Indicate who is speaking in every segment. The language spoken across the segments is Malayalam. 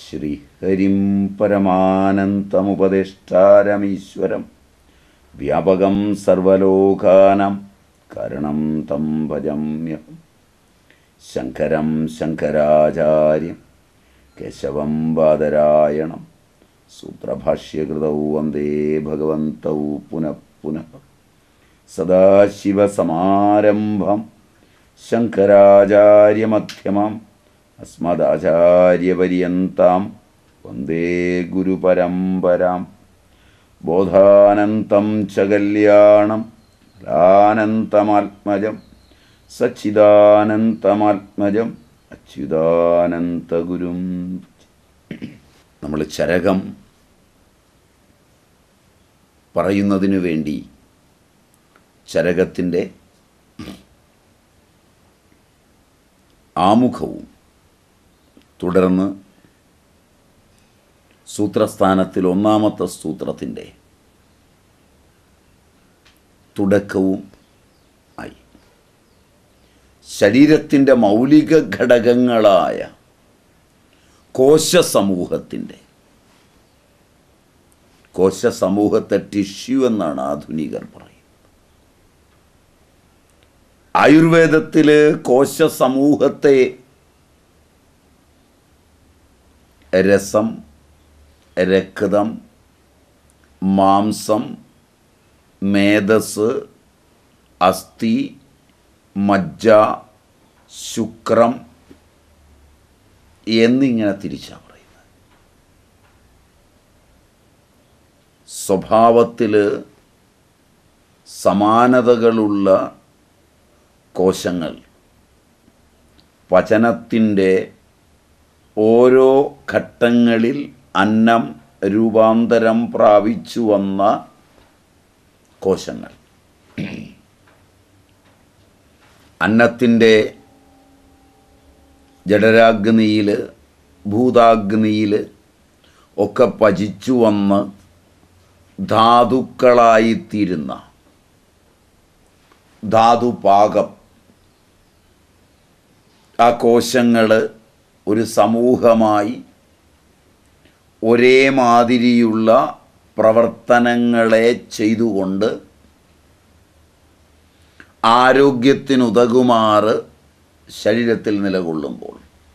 Speaker 1: ശ്രീഹരിം പരമാനന്തമുപദേഷ്ടാരമീശ്വരം വ്യാപകം സർവലോകാനാം കരണം തം ഭജമ്യഹം ശങ്കരം ശങ്കരാചാര്യം കേശവം ബാദരായണം സൂത്രഭാഷ്യകൃതൗ വന്ദേ ഭഗവന്തൗ പുനഃ പുനഃ സദാശിവസമാരംഭം ശങ്കരാചാര്യമധ്യമാം അസ്മദാചാര്യപര്യന്താം വന്ദേ ഗുരുപരമ്പരാം ബോധാനന്തം ച കല്യാണം ലാനന്തമാത്മജം സച്ചിദാനന്തമാത്മജം അച്യുതാനന്തഗുരും നമ്മൾ ചരകം പറയുന്നതിനു വേണ്ടി ചരകത്തിൻ്റെ ആമുഖവും തുടർന്ന് സൂത്രസ്ഥാനത്തിൽ ഒന്നാമത്തെ സൂത്രത്തിൻ്റെ തുടക്കവും ആയി ശരീരത്തിൻ്റെ മൗലിക ഘടകങ്ങളായ കോശസമൂഹത്തിൻ്റെ കോശസമൂഹത്തെ ടിഷ്യൂ എന്നാണ് ആധുനികർ പറയുന്നത് ആയുർവേദത്തിൽ കോശസമൂഹത്തെ രസം രക്തം മാംസം മേധസ് അസ്ഥി മജ്ജ ശുക്രം എന്നിങ്ങനെ തിരിച്ചാണ് പറയുന്നത് സ്വഭാവത്തിൽ സമാനതകളുള്ള കോശങ്ങൾ പചനത്തിൻ്റെ ഓരോ ഘട്ടങ്ങളിൽ അന്നം രൂപാന്തരം പ്രാപിച്ചു വന്ന കോശങ്ങൾ അന്നത്തിൻ്റെ ജഡരാഗ്നിയിൽ ഭൂതാഗ്നിയിൽ ഒക്കെ പചിച്ചു വന്ന് ധാതുക്കളായിത്തീരുന്ന ധാതുപാകം ആ കോശങ്ങൾ ഒരു സമൂഹമായി ഒരേ മാതിരിയുള്ള പ്രവർത്തനങ്ങളെ ചെയ്തുകൊണ്ട് ആരോഗ്യത്തിനുതകുമാറ് ശരീരത്തിൽ നിലകൊള്ളുമ്പോൾ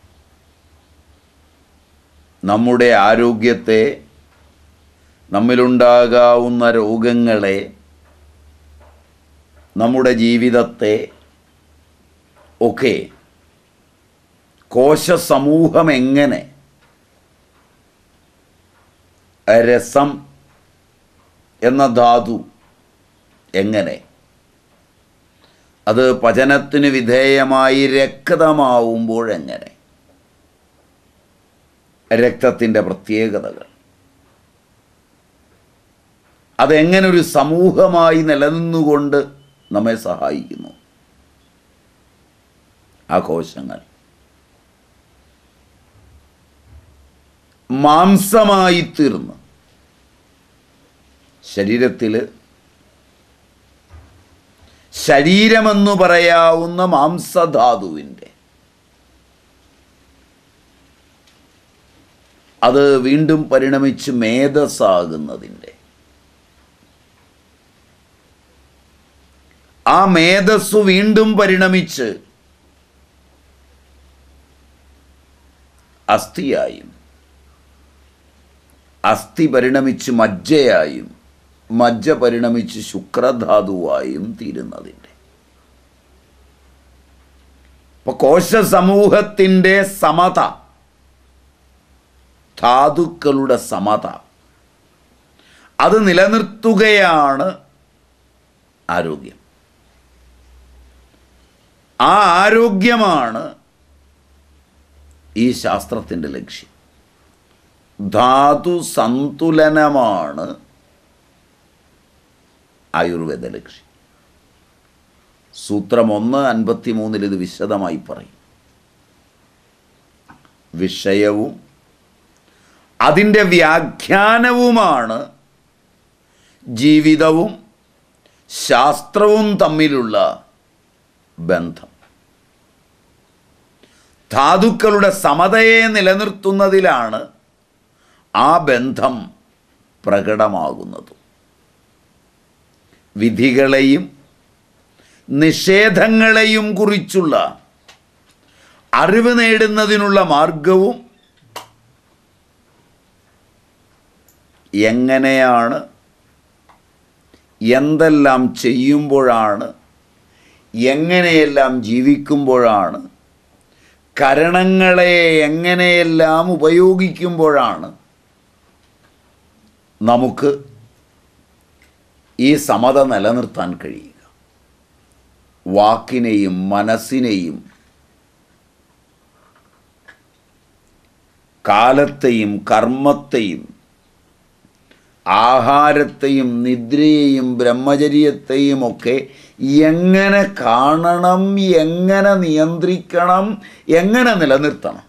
Speaker 1: നമ്മുടെ ആരോഗ്യത്തെ നമ്മിലുണ്ടാകാവുന്ന രോഗങ്ങളെ നമ്മുടെ ജീവിതത്തെ ഒക്കെ കോശസമൂഹം എങ്ങനെ രസം എന്ന ധാതു എങ്ങനെ അത് പചനത്തിന് വിധേയമായി രക്തമാവുമ്പോഴെങ്ങനെ രക്തത്തിൻ്റെ പ്രത്യേകതകൾ അതെങ്ങനെ ഒരു സമൂഹമായി നിലനിന്നുകൊണ്ട് നമ്മെ സഹായിക്കുന്നു ആ കോശങ്ങൾ മാംസമായി തീർന്ന് ശരീരത്തിൽ ശരീരമെന്ന് പറയാവുന്ന മാംസധാതുവിൻ്റെ അത് വീണ്ടും പരിണമിച്ച് മേധസ്സാകുന്നതിൻ്റെ ആ മേധസ്സു വീണ്ടും പരിണമിച്ച് അസ്ഥിയായും അസ്ഥി പരിണമിച്ച് മജ്ജയായും മജ്ജ പരിണമിച്ച് ശുക്രധാതുവായും തീരുന്നതിൻ്റെ അപ്പോൾ കോശസമൂഹത്തിൻ്റെ സമത ധാതുക്കളുടെ സമത അത് നിലനിർത്തുകയാണ് ആരോഗ്യം ആ ആരോഗ്യമാണ് ഈ ശാസ്ത്രത്തിൻ്റെ ലക്ഷ്യം ധാതു സന്തുലനമാണ് ആയുർവേദ ലക്ഷ്യം സൂത്രം ഒന്ന് അൻപത്തി മൂന്നിൽ ഇത് വിശദമായി പറയും വിഷയവും അതിൻ്റെ വ്യാഖ്യാനവുമാണ് ജീവിതവും ശാസ്ത്രവും തമ്മിലുള്ള ബന്ധം ധാതുക്കളുടെ സമതയെ നിലനിർത്തുന്നതിലാണ് ആ ബന്ധം പ്രകടമാകുന്നത് വിധികളെയും നിഷേധങ്ങളെയും കുറിച്ചുള്ള അറിവ് നേടുന്നതിനുള്ള മാർഗവും എങ്ങനെയാണ് എന്തെല്ലാം ചെയ്യുമ്പോഴാണ് എങ്ങനെയെല്ലാം ജീവിക്കുമ്പോഴാണ് കരണങ്ങളെ എങ്ങനെയെല്ലാം ഉപയോഗിക്കുമ്പോഴാണ് നമുക്ക് ഈ സമത നിലനിർത്താൻ കഴിയുക വാക്കിനെയും മനസ്സിനെയും കാലത്തെയും കർമ്മത്തെയും ആഹാരത്തെയും നിദ്രയെയും ബ്രഹ്മചര്യത്തെയും ഒക്കെ എങ്ങനെ കാണണം എങ്ങനെ നിയന്ത്രിക്കണം എങ്ങനെ നിലനിർത്തണം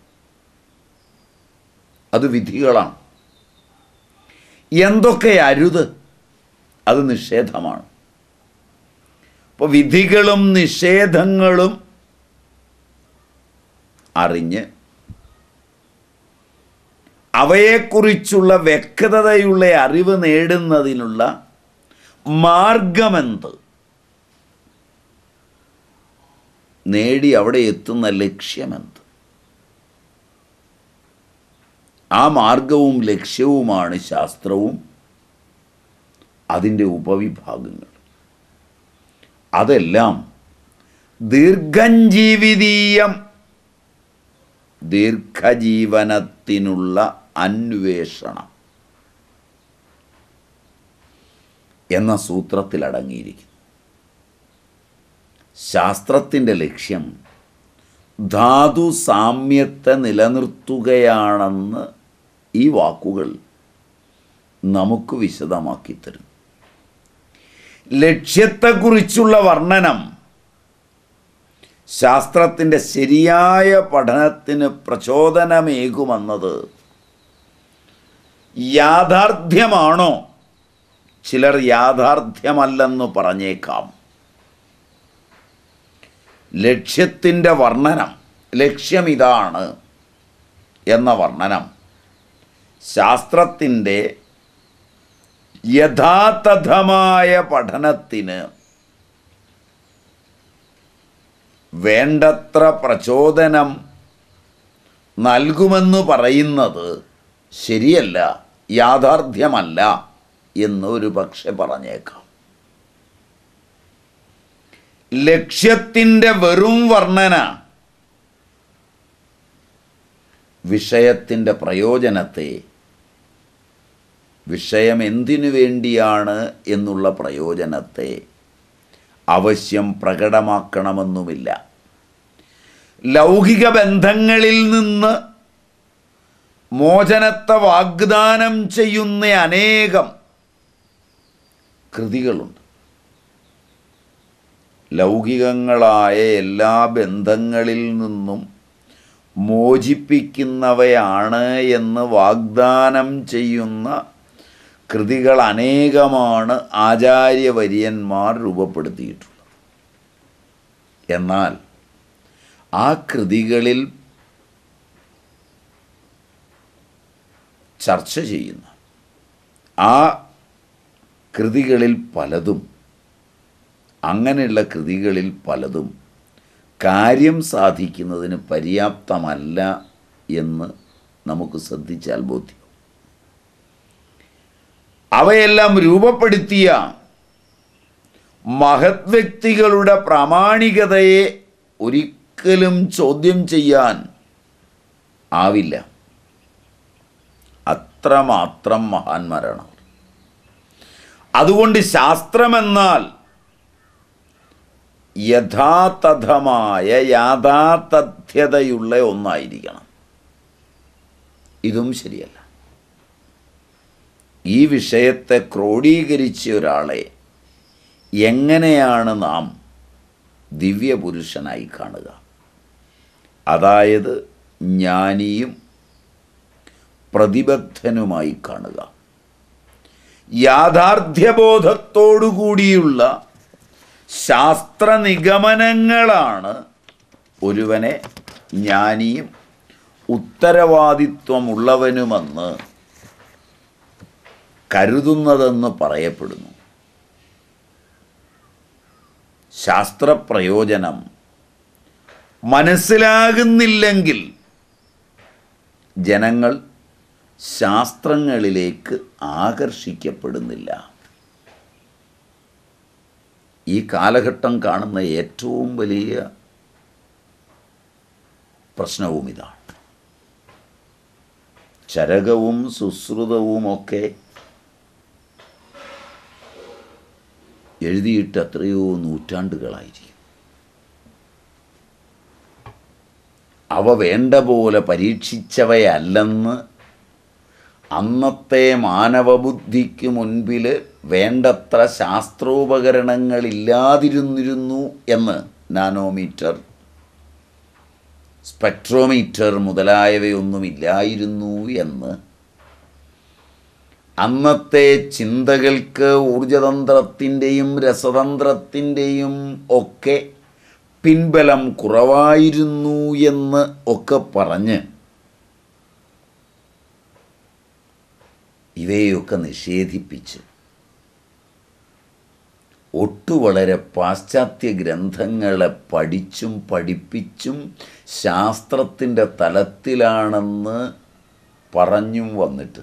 Speaker 1: അത് വിധികളാണ് എന്തൊക്കെ അരുത് അത് നിഷേധമാണ് അപ്പോൾ വിധികളും നിഷേധങ്ങളും അറിഞ്ഞ് അവയെക്കുറിച്ചുള്ള വ്യക്തതയുള്ള അറിവ് നേടുന്നതിനുള്ള മാർഗമെന്ത് നേടി അവിടെ എത്തുന്ന ലക്ഷ്യമെന്ത് ആ മാർഗവും ലക്ഷ്യവുമാണ് ശാസ്ത്രവും അതിൻ്റെ ഉപവിഭാഗങ്ങൾ അതെല്ലാം ദീർഘഞ്ജീവിതീയം ദീർഘജീവനത്തിനുള്ള അന്വേഷണം എന്ന സൂത്രത്തിൽ അടങ്ങിയിരിക്കുന്നു ശാസ്ത്രത്തിൻ്റെ ലക്ഷ്യം ധാതു സാമ്യത്തെ നിലനിർത്തുകയാണെന്ന് ഈ വാക്കുകൾ നമുക്ക് വിശദമാക്കി തരും ലക്ഷ്യത്തെക്കുറിച്ചുള്ള വർണ്ണനം ശാസ്ത്രത്തിൻ്റെ ശരിയായ പഠനത്തിന് പ്രചോദനമേകുമെന്നത് യാഥാർത്ഥ്യമാണോ ചിലർ യാഥാർത്ഥ്യമല്ലെന്ന് പറഞ്ഞേക്കാം ലക്ഷ്യത്തിൻ്റെ വർണ്ണനം ലക്ഷ്യം ഇതാണ് എന്ന വർണ്ണനം ശാസ്ത്രത്തിൻ്റെ യഥാതഥമായ പഠനത്തിന് വേണ്ടത്ര പ്രചോദനം നൽകുമെന്ന് പറയുന്നത് ശരിയല്ല യാഥാർത്ഥ്യമല്ല എന്ന് ഒരു പക്ഷെ പറഞ്ഞേക്കാം ലക്ഷ്യത്തിൻ്റെ വെറും വർണ്ണന വിഷയത്തിൻ്റെ പ്രയോജനത്തെ വിഷയം എന്തിനു വേണ്ടിയാണ് എന്നുള്ള പ്രയോജനത്തെ അവശ്യം പ്രകടമാക്കണമെന്നുമില്ല ലൗകിക ബന്ധങ്ങളിൽ നിന്ന് മോചനത്തെ വാഗ്ദാനം ചെയ്യുന്ന അനേകം കൃതികളുണ്ട് ലൗകികങ്ങളായ എല്ലാ ബന്ധങ്ങളിൽ നിന്നും മോചിപ്പിക്കുന്നവയാണ് എന്ന് വാഗ്ദാനം ചെയ്യുന്ന കൃതികൾ അനേകമാണ് ആചാര്യവര്യന്മാർ രൂപപ്പെടുത്തിയിട്ടുള്ളത് എന്നാൽ ആ കൃതികളിൽ ചർച്ച ചെയ്യുന്ന ആ കൃതികളിൽ പലതും അങ്ങനെയുള്ള കൃതികളിൽ പലതും കാര്യം സാധിക്കുന്നതിന് പര്യാപ്തമല്ല എന്ന് നമുക്ക് ശ്രദ്ധിച്ചാൽ ബോധ്യം അവയെല്ലാം രൂപപ്പെടുത്തിയ മഹത് വ്യക്തികളുടെ പ്രാമാണികതയെ ഒരിക്കലും ചോദ്യം ചെയ്യാൻ ആവില്ല അത്രമാത്രം മഹാന്മാരാണ് അവർ. അതുകൊണ്ട് ശാസ്ത്രമെന്നാൽ യഥാതഥമായ യാഥാതഥ്യതയുള്ള ഒന്നായിരിക്കണം ഇതും ശരിയല്ല ഈ വിഷയത്തെ ക്രോഡീകരിച്ച ഒരാളെ എങ്ങനെയാണ് നാം ദിവ്യപുരുഷനായി കാണുക അതായത് ജ്ഞാനിയും പ്രതിബദ്ധനുമായി കാണുക യാഥാർത്ഥ്യബോധത്തോടുകൂടിയുള്ള ശാസ്ത്ര നിഗമനങ്ങളാണ് ഒരുവനെ ജ്ഞാനിയും ഉത്തരവാദിത്വമുള്ളവനുമെന്ന് കരുതുന്നതെന്ന് പറയപ്പെടുന്നു ശാസ്ത്രപ്രയോജനം മനസ്സിലാകുന്നില്ലെങ്കിൽ ജനങ്ങൾ ശാസ്ത്രങ്ങളിലേക്ക് ആകർഷിക്കപ്പെടുന്നില്ല ഈ കാലഘട്ടം കാണുന്ന ഏറ്റവും വലിയ പ്രശ്നവും ഇതാണ് ചരകവും സുശ്രുതവുമൊക്കെ എഴുതിയിട്ട് എത്രയോ നൂറ്റാണ്ടുകളായിരിക്കും അവ വേണ്ട പോലെ പരീക്ഷിച്ചവയല്ലെന്ന് അന്നത്തെ മാനവബുദ്ധിക്ക് മുൻപിൽ വേണ്ടത്ര ശാസ്ത്രോപകരണങ്ങളില്ലാതിരുന്നിരുന്നു എന്ന് നാനോമീറ്റർ സ്പെക്ട്രോമീറ്റർ മുതലായവയൊന്നുമില്ലായിരുന്നു എന്ന് അന്നത്തെ ചിന്തകൾക്ക് ഊർജതന്ത്രത്തിൻ്റെയും രസതന്ത്രത്തിൻ്റെയും ഒക്കെ പിൻബലം കുറവായിരുന്നു എന്ന് ഒക്കെ പറഞ്ഞ് ഇവയൊക്കെ നിഷേധിപ്പിച്ച് ഒട്ടുവളരെ പാശ്ചാത്യ ഗ്രന്ഥങ്ങളെ പഠിച്ചും പഠിപ്പിച്ചും ശാസ്ത്രത്തിൻ്റെ തലത്തിലാണെന്ന് പറഞ്ഞും വന്നിട്ട്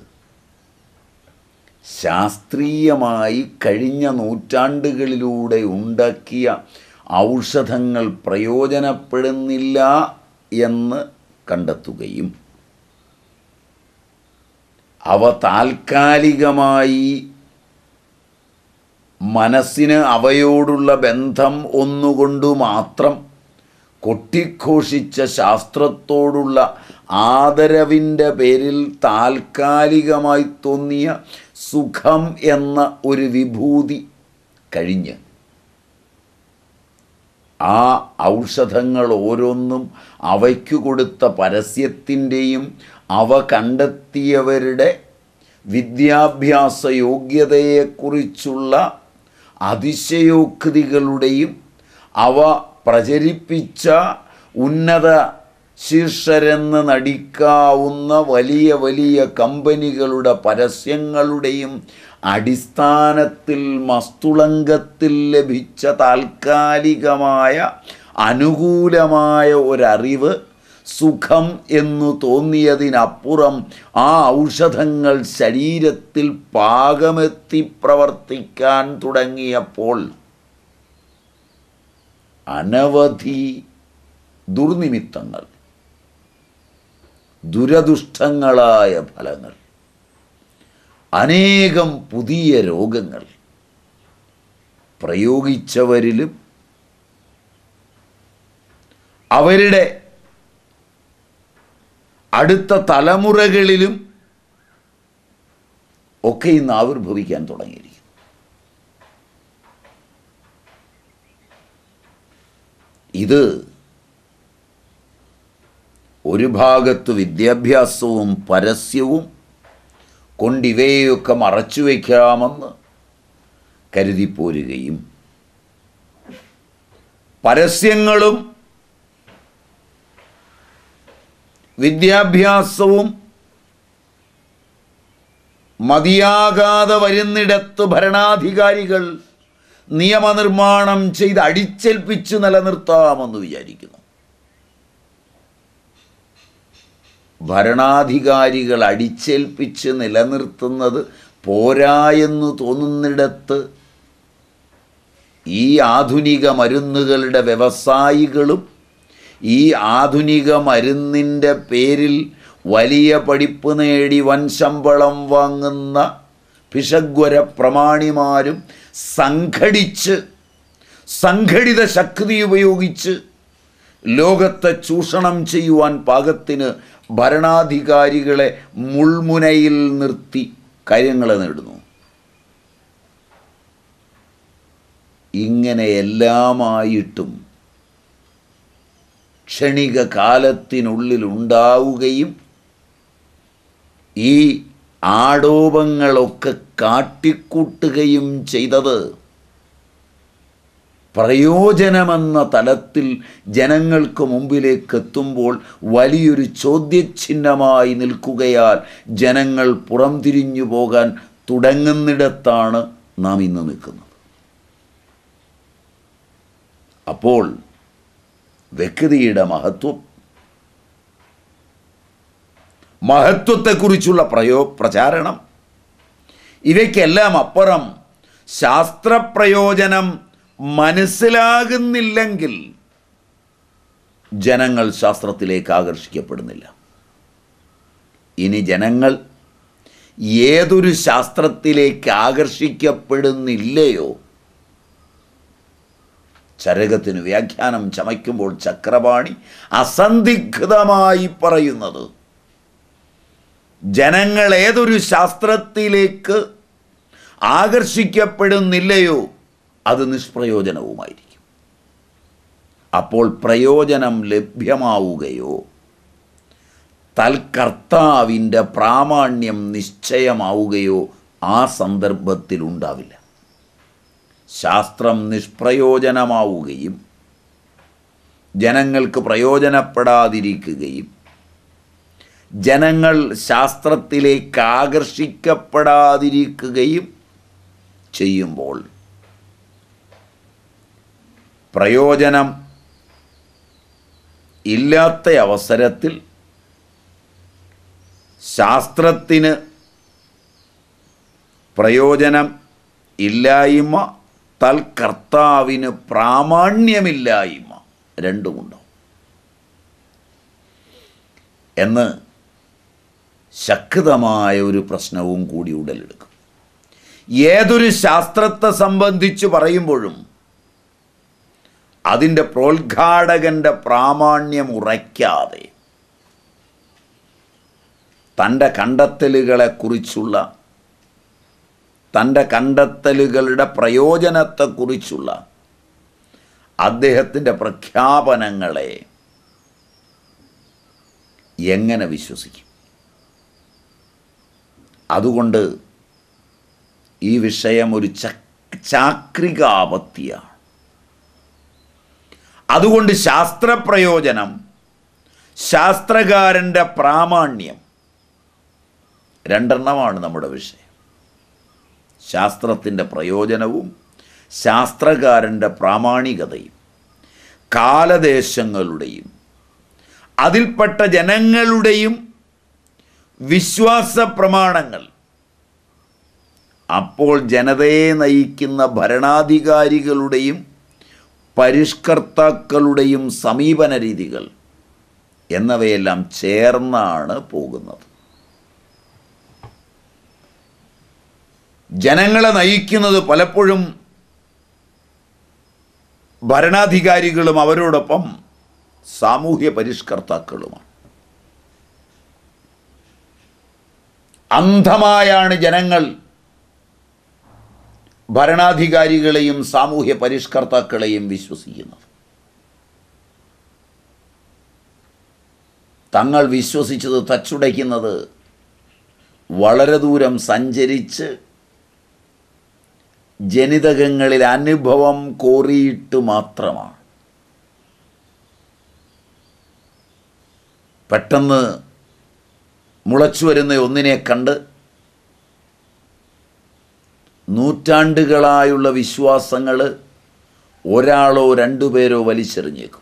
Speaker 1: ശാസ്ത്രീയമായി കഴിഞ്ഞ നൂറ്റാണ്ടുകളിലൂടെ ഉണ്ടാക്കിയ ഔഷധങ്ങൾ പ്രയോജനപ്പെടുന്നില്ല എന്ന് കണ്ടെത്തുകയും അവ താൽക്കാലികമായി മനസ്സിന് അവയോടുള്ള ബന്ധം ഒന്നുകൊണ്ടു മാത്രം കൊട്ടിഘോഷിച്ച ശാസ്ത്രത്തോടുള്ള ആദരവിൻ്റെ പേരിൽ താൽക്കാലികമായി തോന്നിയ സുഖം എന്ന ഒരു വിഭൂതി കഴിഞ്ഞ് ആ ഔഷധങ്ങൾ ഓരോന്നും അവയ്ക്കു കൊടുത്ത പരസ്യത്തിൻ്റെയും അവ കണ്ടെത്തിയവരുടെ വിദ്യാഭ്യാസ യോഗ്യതയെക്കുറിച്ചുള്ള അതിശയോക്തികളുടെയും അവ പ്രചരിപ്പിച്ച ഉന്നത ശീർഷരെന്ന് നടിക്കാവുന്ന വലിയ വലിയ കമ്പനികളുടെ പരസ്യങ്ങളുടെയും അടിസ്ഥാനത്തിൽ മസ്തുളങ്കത്തിൽ ലഭിച്ച താൽക്കാലികമായ അനുകൂലമായ ഒരറിവ് സുഖം എന്നു തോന്നിയതിനപ്പുറം ആ ഔഷധങ്ങൾ ശരീരത്തിൽ പാകമെത്തി പ്രവർത്തിക്കാൻ തുടങ്ങിയപ്പോൾ അനവധി ദുർനിമിത്തങ്ങൾ ദുരദുഷ്ടങ്ങളായ ഫലങ്ങൾ അനേകം പുതിയ രോഗങ്ങൾ പ്രയോഗിച്ചവരിലും അവരുടെ അടുത്ത തലമുറകളിലും ഒക്കെ ഇന്ന് ആവിർഭവിക്കാൻ തുടങ്ങിയിരിക്കുന്നു ഇത് ഒരു ഭാഗത്ത് വിദ്യാഭ്യാസവും പരസ്യവും കൊണ്ടിവയൊക്കെ മറച്ചു വയ്ക്കാമെന്ന് കരുതിപ്പോരുകയും പരസ്യങ്ങളും വിദ്യാഭ്യാസവും മതിയാകാതെ വരുന്നിടത്ത് ഭരണാധികാരികൾ നിയമനിർമ്മാണം ചെയ്ത് അടിച്ചേൽപ്പിച്ച് നിലനിർത്താമെന്ന് വിചാരിക്കുന്നു ഭരണാധികാരികൾ അടിച്ചേൽപ്പിച്ച് നിലനിർത്തുന്നത് പോരാ എന്ന് തോന്നുന്നിടത്ത് ഈ ആധുനിക മരുന്നുകളുടെ വ്യവസായികളും ഈ ആധുനിക മരുന്നിൻ്റെ പേരിൽ വലിയ പഠിപ്പ് നേടി വൻ ശമ്പളം വാങ്ങുന്ന പിശഗ്വര പ്രമാണിമാരും സംഘടിച്ച് സംഘടിത ശക്തി ഉപയോഗിച്ച് ലോകത്തെ ചൂഷണം ചെയ്യുവാൻ പാകത്തിന് ഭരണാധികാരികളെ മുൾമുനയിൽ നിർത്തി കാര്യങ്ങളെ നേടുന്നു ഇങ്ങനെ എല്ലാമായിട്ടും ക്ഷണിക കാലത്തിനുള്ളിൽ ഉണ്ടാവുകയും ഈ ആടോപങ്ങളൊക്കെ കാട്ടിക്കൂട്ടുകയും ചെയ്തത് പ്രയോജനമെന്ന തലത്തിൽ ജനങ്ങൾക്ക് മുമ്പിലേക്ക് എത്തുമ്പോൾ വലിയൊരു ചോദ്യചിഹ്നമായി നിൽക്കുകയാൽ ജനങ്ങൾ പുറംതിരിഞ്ഞു പോകാൻ തുടങ്ങുന്നിടത്താണ് നാം ഇന്ന് നിൽക്കുന്നത് അപ്പോൾ വ്യക്തിയുടെ മഹത്വം മഹത്വത്തെക്കുറിച്ചുള്ള പ്രയോ പ്രചാരണം ഇവയ്ക്കെല്ലാം അപ്പുറം ശാസ്ത്രപ്രയോജനം മനസ്സിലാകുന്നില്ലെങ്കിൽ ജനങ്ങൾ ശാസ്ത്രത്തിലേക്ക് ആകർഷിക്കപ്പെടുന്നില്ല ഇനി ജനങ്ങൾ ഏതൊരു ശാസ്ത്രത്തിലേക്ക് ആകർഷിക്കപ്പെടുന്നില്ലയോ ചരകത്തിന് വ്യാഖ്യാനം ചമയ്ക്കുമ്പോൾ ചക്രപാണി അസന്ദിഗ്ധമായി പറയുന്നത് ജനങ്ങൾ ഏതൊരു ശാസ്ത്രത്തിലേക്ക് ആകർഷിക്കപ്പെടുന്നില്ലയോ അത് നിഷ്പ്രയോജനവുമായിരിക്കും അപ്പോൾ പ്രയോജനം ലഭ്യമാവുകയോ തൽക്കർത്താവിൻ്റെ പ്രാമാണ്യം നിശ്ചയമാവുകയോ ആ സന്ദർഭത്തിൽ ഉണ്ടാവില്ല ശാസ്ത്രം നിഷ്പ്രയോജനമാവുകയും ജനങ്ങൾക്ക് പ്രയോജനപ്പെടാതിരിക്കുകയും ജനങ്ങൾ ശാസ്ത്രത്തിലേക്ക് ആകർഷിക്കപ്പെടാതിരിക്കുകയും ചെയ്യുമ്പോൾ പ്രയോജനം ഇല്ലാത്ത അവസരത്തിൽ ശാസ്ത്രത്തിന് പ്രയോജനം ഇല്ലായ്മ തൽക്കർത്താവിന് പ്രാമാണ്യമില്ലായ്മ രണ്ടുമുണ്ടാവും എന്ന് ശക്തമായ ഒരു പ്രശ്നവും കൂടി ഉടലെടുക്കും ഏതൊരു ശാസ്ത്രത്തെ സംബന്ധിച്ച് പറയുമ്പോഴും അതിൻ്റെ പ്രോദ്ഘാടകൻ്റെ പ്രാമാണ്യം ഉറയ്ക്കാതെ തൻ്റെ കണ്ടെത്തലുകളെക്കുറിച്ചുള്ള തൻ്റെ കണ്ടെത്തലുകളുടെ പ്രയോജനത്തെക്കുറിച്ചുള്ള അദ്ദേഹത്തിൻ്റെ പ്രഖ്യാപനങ്ങളെ എങ്ങനെ വിശ്വസിക്കും അതുകൊണ്ട് ഈ വിഷയം ഒരു ചക് ചാക്രികാപത്തിയാണ് അതുകൊണ്ട് ശാസ്ത്രപ്രയോജനം ശാസ്ത്രകാരൻ്റെ പ്രാമാണ്യം രണ്ടെണ്ണമാണ് നമ്മുടെ വിഷയം ശാസ്ത്രത്തിൻ്റെ പ്രയോജനവും ശാസ്ത്രകാരൻ്റെ പ്രാമാണികതയും കാലദേശങ്ങളുടെയും അതിൽപ്പെട്ട ജനങ്ങളുടെയും വിശ്വാസ പ്രമാണങ്ങൾ അപ്പോൾ ജനതയെ നയിക്കുന്ന ഭരണാധികാരികളുടെയും പരിഷ്കർത്താക്കളുടെയും സമീപന രീതികൾ എന്നവയെല്ലാം ചേർന്നാണ് പോകുന്നത് ജനങ്ങളെ നയിക്കുന്നത് പലപ്പോഴും ഭരണാധികാരികളും അവരോടൊപ്പം സാമൂഹ്യ പരിഷ്കർത്താക്കളുമാണ് അന്ധമായാണ് ജനങ്ങൾ ഭരണാധികാരികളെയും സാമൂഹ്യ പരിഷ്കർത്താക്കളെയും വിശ്വസിക്കുന്നത് തങ്ങൾ വിശ്വസിച്ചത് തച്ചുടയ്ക്കുന്നത് വളരെ ദൂരം സഞ്ചരിച്ച് ജനിതകങ്ങളിൽ അനുഭവം കോറിയിട്ട് മാത്രമാണ് പെട്ടെന്ന് മുളച്ചു വരുന്ന ഒന്നിനെ കണ്ട് നൂറ്റാണ്ടുകളായുള്ള വിശ്വാസങ്ങൾ ഒരാളോ രണ്ടുപേരോ വലിച്ചെറിഞ്ഞേക്കും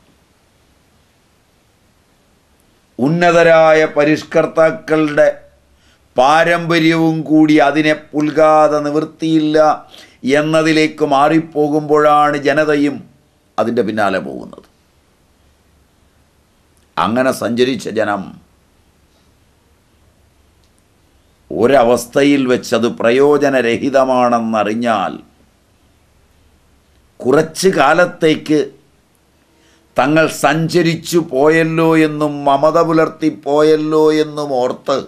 Speaker 1: ഉന്നതരായ പരിഷ്കർത്താക്കളുടെ പാരമ്പര്യവും കൂടി അതിനെ പുൽകാതെ നിവൃത്തിയില്ല എന്നതിലേക്ക് മാറിപ്പോകുമ്പോഴാണ് ജനതയും അതിൻ്റെ പിന്നാലെ പോകുന്നത് അങ്ങനെ സഞ്ചരിച്ച ജനം ഒരവസ്ഥയിൽ വെച്ചത് പ്രയോജനരഹിതമാണെന്നറിഞ്ഞാൽ കുറച്ച് കാലത്തേക്ക് തങ്ങൾ സഞ്ചരിച്ചു പോയല്ലോ എന്നും മമത പുലർത്തിപ്പോയല്ലോ എന്നും ഓർത്ത്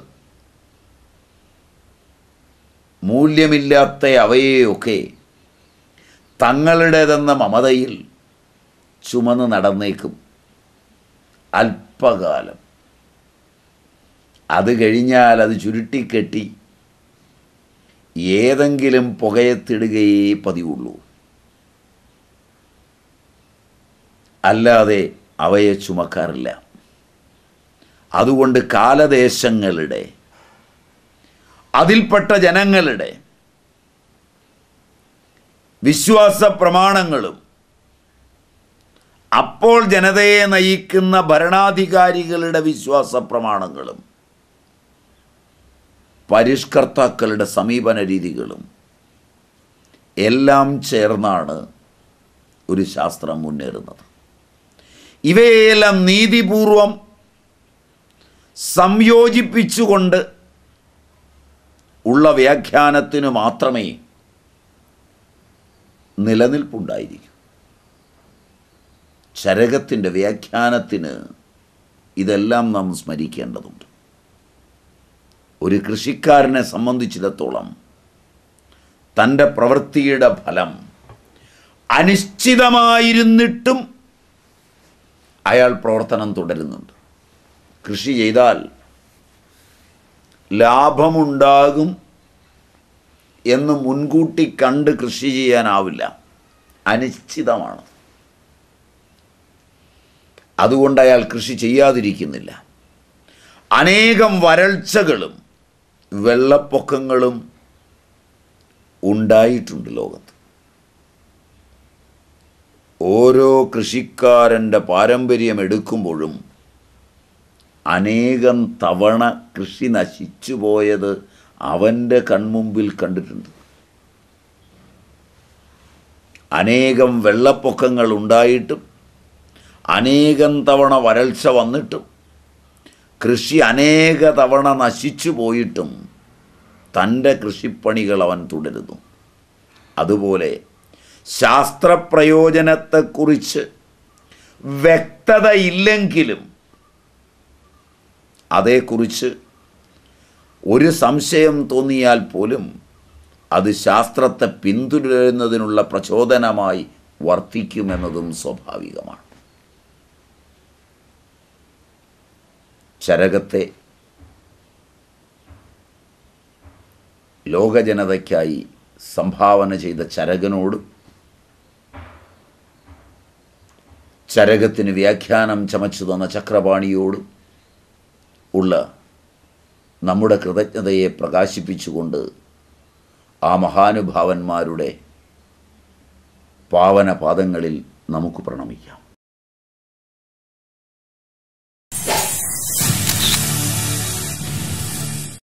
Speaker 1: മൂല്യമില്ലാത്ത അവയെയൊക്കെ തങ്ങളുടേതെന്ന മമതയിൽ ചുമന്ന് നടന്നേക്കും അല്പകാലം അത് കഴിഞ്ഞാൽ അത് ചുരുട്ടിക്കെട്ടി ഏതെങ്കിലും പുകയത്തിടുകയേ പതിവുള്ളൂ അല്ലാതെ അവയെ ചുമക്കാറില്ല അതുകൊണ്ട് കാലദേശങ്ങളുടെ അതിൽപ്പെട്ട ജനങ്ങളുടെ വിശ്വാസ പ്രമാണങ്ങളും അപ്പോൾ ജനതയെ നയിക്കുന്ന ഭരണാധികാരികളുടെ വിശ്വാസ പ്രമാണങ്ങളും പരിഷ്കർത്താക്കളുടെ സമീപന രീതികളും എല്ലാം ചേർന്നാണ് ഒരു ശാസ്ത്രം മുന്നേറുന്നത് ഇവയെല്ലാം നീതിപൂർവം സംയോജിപ്പിച്ചുകൊണ്ട് ഉള്ള വ്യാഖ്യാനത്തിന് മാത്രമേ നിലനിൽപ്പുണ്ടായിരിക്കൂ ചരകത്തിൻ്റെ വ്യാഖ്യാനത്തിന് ഇതെല്ലാം നാം സ്മരിക്കേണ്ടതുണ്ട് ഒരു കൃഷിക്കാരനെ സംബന്ധിച്ചിടത്തോളം തൻ്റെ പ്രവൃത്തിയുടെ ഫലം അനിശ്ചിതമായിരുന്നിട്ടും അയാൾ പ്രവർത്തനം തുടരുന്നുണ്ട് കൃഷി ചെയ്താൽ ലാഭമുണ്ടാകും എന്ന് മുൻകൂട്ടി കണ്ട് കൃഷി ചെയ്യാനാവില്ല അനിശ്ചിതമാണ് അതുകൊണ്ട് അയാൾ കൃഷി ചെയ്യാതിരിക്കുന്നില്ല അനേകം വരൾച്ചകളും വെള്ളപ്പൊക്കങ്ങളും ഉണ്ടായിട്ടുണ്ട് ലോകത്ത് ഓരോ കൃഷിക്കാരൻ്റെ പാരമ്പര്യം എടുക്കുമ്പോഴും അനേകം തവണ കൃഷി നശിച്ചു പോയത് അവൻ്റെ കൺമുമ്പിൽ കണ്ടിട്ടുണ്ട് അനേകം വെള്ളപ്പൊക്കങ്ങൾ ഉണ്ടായിട്ടും അനേകം തവണ വരൾച്ച വന്നിട്ടും കൃഷി അനേക തവണ നശിച്ചു പോയിട്ടും തൻ്റെ കൃഷിപ്പണികൾ അവൻ തുടരുന്നു അതുപോലെ ശാസ്ത്രപ്രയോജനത്തെക്കുറിച്ച് വ്യക്തതയില്ലെങ്കിലും അതേക്കുറിച്ച് ഒരു സംശയം തോന്നിയാൽ പോലും അത് ശാസ്ത്രത്തെ പിന്തുടരുന്നതിനുള്ള പ്രചോദനമായി വർത്തിക്കുമെന്നതും സ്വാഭാവികമാണ് ചരകത്തെ ലോകജനതയ്ക്കായി സംഭാവന ചെയ്ത ചരകനോട് ചരകത്തിന് വ്യാഖ്യാനം ചമച്ചു തന്ന ചക്രപാണിയോടും ഉള്ള നമ്മുടെ കൃതജ്ഞതയെ പ്രകാശിപ്പിച്ചുകൊണ്ട് ആ മഹാനുഭാവന്മാരുടെ പാവന പാദങ്ങളിൽ നമുക്ക് പ്രണമിക്കാം